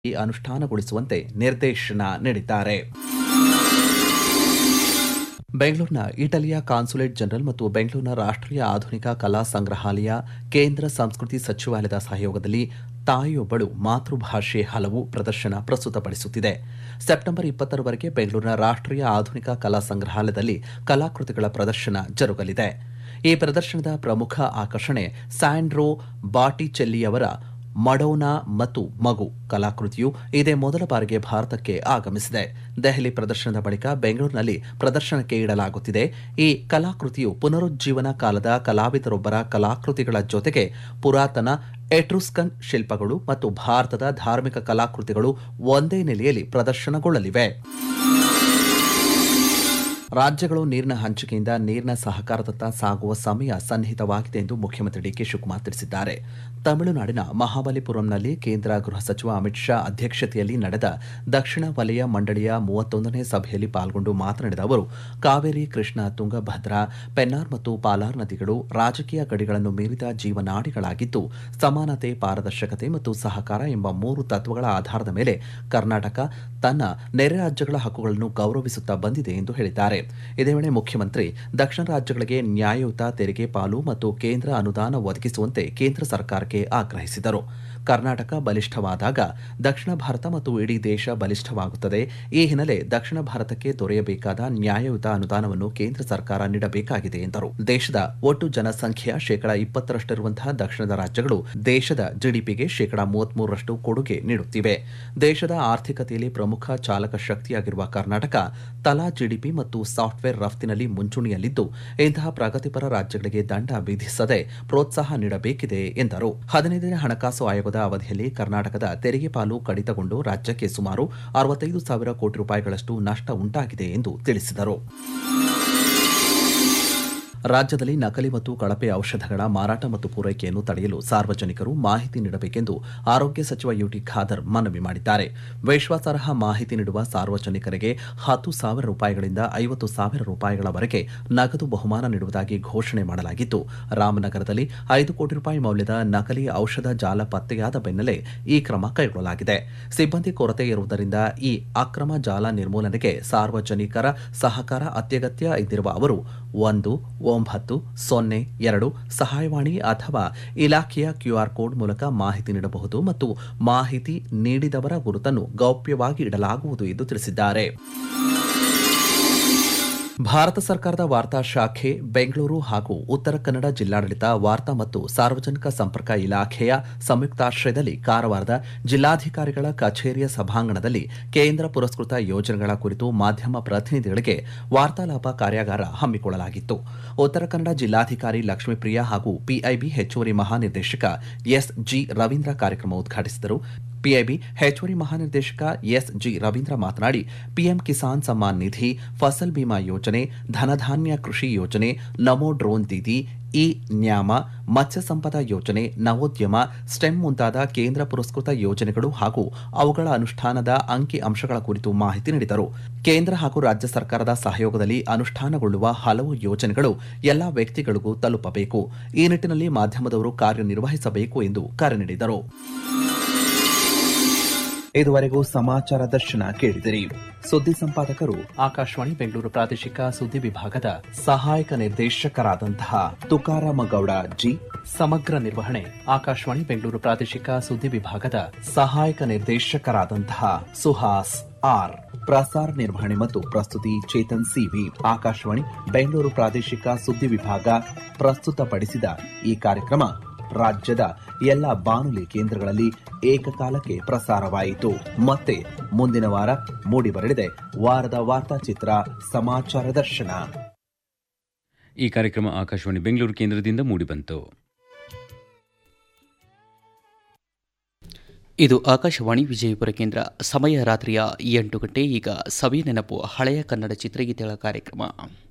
ಅನುಷ್ಠಾನಗೊಳಿಸುವಂತೆ ನಿರ್ದೇಶನ ನೀಡಿದ್ದಾರೆ ಬೆಂಗಳೂರಿನ ಇಟಲಿಯ ಕಾನ್ಸುಲೇಟ್ ಜನರಲ್ ಮತ್ತು ಬೆಂಗಳೂರಿನ ರಾಷ್ಟ್ರೀಯ ಆಧುನಿಕ ಕಲಾ ಸಂಗ್ರಹಾಲಯ ಕೇಂದ್ರ ಸಂಸ್ಕೃತಿ ಸಚಿವಾಲಯದ ಸಹಯೋಗದಲ್ಲಿ ತಾಯಿಯೊಬ್ಬಳು ಮಾತೃಭಾಷೆ ಹಲವು ಪ್ರದರ್ಶನ ಪ್ರಸ್ತುತಪಡಿಸುತ್ತಿದೆ ಸೆಪ್ಟೆಂಬರ್ ಇಪ್ಪತ್ತರವರೆಗೆ ಬೆಂಗಳೂರಿನ ರಾಷ್ಟ್ರೀಯ ಆಧುನಿಕ ಕಲಾ ಸಂಗ್ರಹಾಲಯದಲ್ಲಿ ಕಲಾಕೃತಿಗಳ ಪ್ರದರ್ಶನ ಜರುಗಲಿದೆ ಈ ಪ್ರದರ್ಶನದ ಪ್ರಮುಖ ಆಕರ್ಷಣೆ ಸ್ಯಾಂಡ್ರೋ ಬಾಟಿಚೆಲ್ಲಿಯವರ ಮಡೋನಾ ಮತ್ತು ಮಗು ಕಲಾಕೃತಿಯು ಇದೇ ಮೊದಲ ಬಾರಿಗೆ ಭಾರತಕ್ಕೆ ಆಗಮಿಸಿದೆ ದೆಹಲಿ ಪ್ರದರ್ಶನದ ಬಳಿಕ ಬೆಂಗಳೂರಿನಲ್ಲಿ ಪ್ರದರ್ಶನಕ್ಕೆ ಇಡಲಾಗುತ್ತಿದೆ ಈ ಕಲಾಕೃತಿಯು ಪುನರುಜ್ಜೀವನ ಕಾಲದ ಕಲಾವಿದರೊಬ್ಬರ ಕಲಾಕೃತಿಗಳ ಜೊತೆಗೆ ಪುರಾತನ ಎಟ್ರುಸ್ಕನ್ ಶಿಲ್ಪಗಳು ಮತ್ತು ಭಾರತದ ಧಾರ್ಮಿಕ ಕಲಾಕೃತಿಗಳು ಒಂದೇ ನೆಲೆಯಲ್ಲಿ ಪ್ರದರ್ಶನಗೊಳ್ಳಲಿವೆ ರಾಜ್ಯಗಳು ನೀರಿನ ಹಂಚಿಕೆಯಿಂದ ನೀರಿನ ಸಹಕಾರದತ್ತ ಸಾಗುವ ಸಮಯ ಸನ್ನಿಹಿತವಾಗಿದೆ ಎಂದು ಮುಖ್ಯಮಂತ್ರಿ ಡಿಕೆ ಶಿವಕುಮಾರ್ ತಿಳಿಸಿದ್ದಾರೆ ತಮಿಳುನಾಡಿನ ಮಹಾಬಲಿಪುರಂನಲ್ಲಿ ಕೇಂದ್ರ ಗೃಹ ಸಚಿವ ಅಮಿತ್ ಶಾ ಅಧ್ಯಕ್ಷತೆಯಲ್ಲಿ ನಡೆದ ದಕ್ಷಿಣ ವಲಯ ಮಂಡಳಿಯ ಮೂವತ್ತೊಂದನೇ ಸಭೆಯಲ್ಲಿ ಪಾಲ್ಗೊಂಡು ಮಾತನಾಡಿದ ಅವರು ಕಾವೇರಿ ಕೃಷ್ಣ ತುಂಗಭದ್ರಾ ಪೆನ್ನಾರ್ ಮತ್ತು ಪಾಲಾರ್ ನದಿಗಳು ರಾಜಕೀಯ ಗಡಿಗಳನ್ನು ಮೀರಿದ ಜೀವನಾಡಿಗಳಾಗಿದ್ದು ಸಮಾನತೆ ಪಾರದರ್ಶಕತೆ ಮತ್ತು ಸಹಕಾರ ಎಂಬ ಮೂರು ತತ್ವಗಳ ಆಧಾರದ ಮೇಲೆ ಕರ್ನಾಟಕ ತನ್ನ ನೆರೆ ರಾಜ್ಯಗಳ ಹಕ್ಕುಗಳನ್ನು ಗೌರವಿಸುತ್ತಾ ಬಂದಿದೆ ಎಂದು ಹೇಳಿದ್ದಾರೆ ಇದೇ ವೇಳೆ ಮುಖ್ಯಮಂತ್ರಿ ದಕ್ಷಿಣ ರಾಜ್ಯಗಳಿಗೆ ನ್ಯಾಯಯುತ ತೆರಿಗೆ ಪಾಲು ಮತ್ತು ಕೇಂದ್ರ ಅನುದಾನ ಒದಗಿಸುವಂತೆ ಕೇಂದ್ರ ಸರ್ಕಾರಕ್ಕೆ ಆಗ್ರಹಿಸಿದರು ಕರ್ನಾಟಕ ಬಲಿಷ್ಠವಾದಾಗ ದಕ್ಷಿಣ ಭಾರತ ಮತ್ತು ಇಡೀ ದೇಶ ಬಲಿಷ್ಠವಾಗುತ್ತದೆ ಈ ಹಿನ್ನೆಲೆ ದಕ್ಷಿಣ ಭಾರತಕ್ಕೆ ದೊರೆಯಬೇಕಾದ ನ್ಯಾಯಯುತ ಅನುದಾನವನ್ನು ಕೇಂದ್ರ ಸರ್ಕಾರ ನೀಡಬೇಕಾಗಿದೆ ಎಂದರು ದೇಶದ ಒಟ್ಟು ಜನಸಂಖ್ಯೆಯ ಶೇಕಡಾ ಇಪ್ಪತ್ತರಷ್ಟಿರುವಂತಹ ದಕ್ಷಿಣದ ರಾಜ್ಯಗಳು ದೇಶದ ಜಿಡಿಪಿಗೆ ಶೇಕಡಾ ಮೂವತ್ಮೂರರಷ್ಟು ಕೊಡುಗೆ ನೀಡುತ್ತಿವೆ ದೇಶದ ಆರ್ಥಿಕತೆಯಲ್ಲಿ ಪ್ರಮುಖ ಚಾಲಕ ಶಕ್ತಿಯಾಗಿರುವ ಕರ್ನಾಟಕ ತಲಾ ಜಿಡಿಪಿ ಮತ್ತು ಸಾಫ್ಟ್ವೇರ್ ರಫ್ತಿನಲ್ಲಿ ಮುಂಚೂಣಿಯಲ್ಲಿದ್ದು ಇಂತಹ ಪ್ರಗತಿಪರ ರಾಜ್ಯಗಳಿಗೆ ದಂಡ ವಿಧಿಸದೆ ಪ್ರೋತ್ಸಾಹ ನೀಡಬೇಕಿದೆ ಎಂದರು ಹದಿನೈದನೇ ಹಣಕಾಸು ಆಯೋಗದ ಅವಧಿಯಲ್ಲಿ ಕರ್ನಾಟಕದ ತೆರಿಗೆ ಪಾಲು ಕಡಿತಗೊಂಡು ರಾಜ್ಯಕ್ಕೆ ಸುಮಾರು ಅರವತ್ತೈದು ಸಾವಿರ ಕೋಟಿ ರೂಪಾಯಿಗಳಷ್ಟು ನಷ್ಟ ಉಂಟಾಗಿದೆ ಎಂದು ತಿಳಿಸಿದರು ರಾಜ್ಯದಲ್ಲಿ ನಕಲಿ ಮತ್ತು ಕಳಪೆ ಔಷಧಗಳ ಮಾರಾಟ ಮತ್ತು ಪೂರೈಕೆಯನ್ನು ತಡೆಯಲು ಸಾರ್ವಜನಿಕರು ಮಾಹಿತಿ ನೀಡಬೇಕೆಂದು ಆರೋಗ್ಯ ಸಚಿವ ಯುಟಿ ಖಾದರ್ ಮನವಿ ಮಾಡಿದ್ದಾರೆ ವಿಶ್ವಾಸಾರ್ಹ ಮಾಹಿತಿ ನೀಡುವ ಸಾರ್ವಜನಿಕರಿಗೆ ಹತ್ತು ಸಾವಿರ ರೂಪಾಯಿಗಳಿಂದ ಐವತ್ತು ಸಾವಿರ ರೂಪಾಯಿಗಳವರೆಗೆ ನಗದು ಬಹುಮಾನ ನೀಡುವುದಾಗಿ ಘೋಷಣೆ ಮಾಡಲಾಗಿತ್ತು ರಾಮನಗರದಲ್ಲಿ ಐದು ಕೋಟಿ ರೂಪಾಯಿ ಮೌಲ್ಯದ ನಕಲಿ ಔಷಧ ಜಾಲ ಪತ್ತೆಯಾದ ಬೆನ್ನಲ್ಲೇ ಈ ಕ್ರಮ ಕೈಗೊಳ್ಳಲಾಗಿದೆ ಸಿಬ್ಬಂದಿ ಕೊರತೆ ಇರುವುದರಿಂದ ಈ ಅಕ್ರಮ ಜಾಲ ನಿರ್ಮೂಲನೆಗೆ ಸಾರ್ವಜನಿಕರ ಸಹಕಾರ ಅತ್ಯಗತ್ಯ ಎಂದಿರುವ ಅವರು ಒಂದು ಒಂಬತ್ತು ಸೊನ್ನೆ ಎರಡು ಸಹಾಯವಾಣಿ ಅಥವಾ ಇಲಾಖೆಯ ಕ್ಯೂಆರ್ ಕೋಡ್ ಮೂಲಕ ಮಾಹಿತಿ ನೀಡಬಹುದು ಮತ್ತು ಮಾಹಿತಿ ನೀಡಿದವರ ಗುರುತನ್ನು ಗೌಪ್ಯವಾಗಿ ಇಡಲಾಗುವುದು ಎಂದು ತಿಳಿಸಿದ್ದಾರೆ ಭಾರತ ಸರ್ಕಾರದ ವಾರ್ತಾ ಶಾಖೆ ಬೆಂಗಳೂರು ಹಾಗೂ ಉತ್ತರ ಕನ್ನಡ ಜಿಲ್ಲಾಡಳಿತ ವಾರ್ತಾ ಮತ್ತು ಸಾರ್ವಜನಿಕ ಸಂಪರ್ಕ ಇಲಾಖೆಯ ಸಂಯುಕ್ತಾಶ್ರಯದಲ್ಲಿ ಕಾರವಾರದ ಜಿಲ್ಲಾಧಿಕಾರಿಗಳ ಕಚೇರಿಯ ಸಭಾಂಗಣದಲ್ಲಿ ಕೇಂದ್ರ ಪುರಸ್ಕೃತ ಯೋಜನೆಗಳ ಕುರಿತು ಮಾಧ್ಯಮ ಪ್ರತಿನಿಧಿಗಳಿಗೆ ವಾರ್ತಾಲಾಪ ಕಾರ್ಯಾಗಾರ ಹಮ್ಮಿಕೊಳ್ಳಲಾಗಿತ್ತು ಉತ್ತರ ಕನ್ನಡ ಜಿಲ್ಲಾಧಿಕಾರಿ ಲಕ್ಷ್ಮೀಪ್ರಿಯಾ ಹಾಗೂ ಪಿಐಬಿ ಹೆಚ್ಚುವರಿ ಮಹಾನಿರ್ದೇಶಕ ಎಸ್ ಜಿ ರವೀಂದ್ರ ಕಾರ್ಯಕ್ರಮ ಉದ್ಘಾಟಿಸಿದರು ಪಿಐಬಿ ಹೆಚ್ಚುವರಿ ಮಹಾನಿರ್ದೇಶಕ ಎಸ್ ಜಿ ರವೀಂದ್ರ ಮಾತನಾಡಿ ಪಿಎಂ ಕಿಸಾನ್ ಸಮ್ಮಾನ್ ನಿಧಿ ಫಸಲ್ ಬಿಮಾ ಯೋಜನೆ ಧನಧಾನ್ಯ ಕೃಷಿ ಯೋಜನೆ Namo drone Didi E NAM Matsya Sampada ಯೋಜನೆ ನವೋದ್ಯಮ ಸ್ಟೆಮ್ ಮುಂತಾದ ಕೇಂದ್ರ ಪುರಸ್ಕೃತ ಯೋಜನೆಗಳು ಹಾಗೂ ಅವುಗಳ ಅನುಷ್ಠಾನದ ಅಂಕಿ ಅಂಶಗಳ ಕುರಿತು ಮಾಹಿತಿ ನೀಡಿದರು ಕೇಂದ್ರ ಹಾಗೂ ರಾಜ್ಯ ಸರ್ಕಾರದ ಸಹಯೋಗದಲ್ಲಿ ಅನುಷ್ಠಾನಗೊಳ್ಳುವ ಹಲವು ಯೋಜನೆಗಳು ಎಲ್ಲಾ ವ್ಯಕ್ತಿಗಳಿಗೂ ತಲುಪಬೇಕು ಈ ನಿಟ್ಟಿನಲ್ಲಿ ಮಾಧ್ಯಮದವರು ಕಾರ್ಯನಿರ್ವಹಿಸಬೇಕು ಎಂದು ಕರೆ ನೀಡಿದರು ಇದುವರೆಗೂ ಸಮಾಚಾರ ದರ್ಶನ ಕೇಳಿದಿರಿ ಸುದ್ದಿ ಸಂಪಾದಕರು ಆಕಾಶವಾಣಿ ಬೆಂಗಳೂರು ಪ್ರಾದೇಶಿಕ ಸುದ್ದಿ ವಿಭಾಗದ ಸಹಾಯಕ ನಿರ್ದೇಶಕರಾದಂತಹ ತುಕಾರಾಮ ಗೌಡ ಜಿ ಸಮಗ್ರ ನಿರ್ವಹಣೆ ಆಕಾಶವಾಣಿ ಬೆಂಗಳೂರು ಪ್ರಾದೇಶಿಕ ಸುದ್ದಿ ವಿಭಾಗದ ಸಹಾಯಕ ನಿರ್ದೇಶಕರಾದಂತಹ ಸುಹಾಸ್ ಆರ್ ಪ್ರಸಾರ ನಿರ್ವಹಣೆ ಮತ್ತು ಪ್ರಸ್ತುತಿ ಚೇತನ್ ಸಿವಿ ಆಕಾಶವಾಣಿ ಬೆಂಗಳೂರು ಪ್ರಾದೇಶಿಕ ಸುದ್ದಿ ವಿಭಾಗ ಪ್ರಸ್ತುತಪಡಿಸಿದ ಈ ಕಾರ್ಯಕ್ರಮ ರಾಜ್ಯದ ಎಲ್ಲ ಬಾನುಲಿ ಕೇಂದ್ರಗಳಲ್ಲಿ ಏಕಕಾಲಕ್ಕೆ ಪ್ರಸಾರವಾಯಿತು ಮತ್ತೆ ಮುಂದಿನ ವಾರ ಮೂಡಿಬರಲಿದೆ ವಾರದ ವಾರ್ತಾಚಿತ್ರ ಸಮಾಚಾರ ದರ್ಶನ ಈ ಕಾರ್ಯಕ್ರಮ ಆಕಾಶವಾಣಿ ಬೆಂಗಳೂರು ಕೇಂದ್ರದಿಂದ ಮೂಡಿಬಂತು ಇದು ಆಕಾಶವಾಣಿ ವಿಜಯಪುರ ಕೇಂದ್ರ ಸಮಯ ರಾತ್ರಿಯ ಎಂಟು ಗಂಟೆ ಈಗ ಸವಿ ನೆನಪು ಹಳೆಯ ಕನ್ನಡ ಚಿತ್ರಗೀತೆಗಳ ಕಾರ್ಯಕ್ರಮ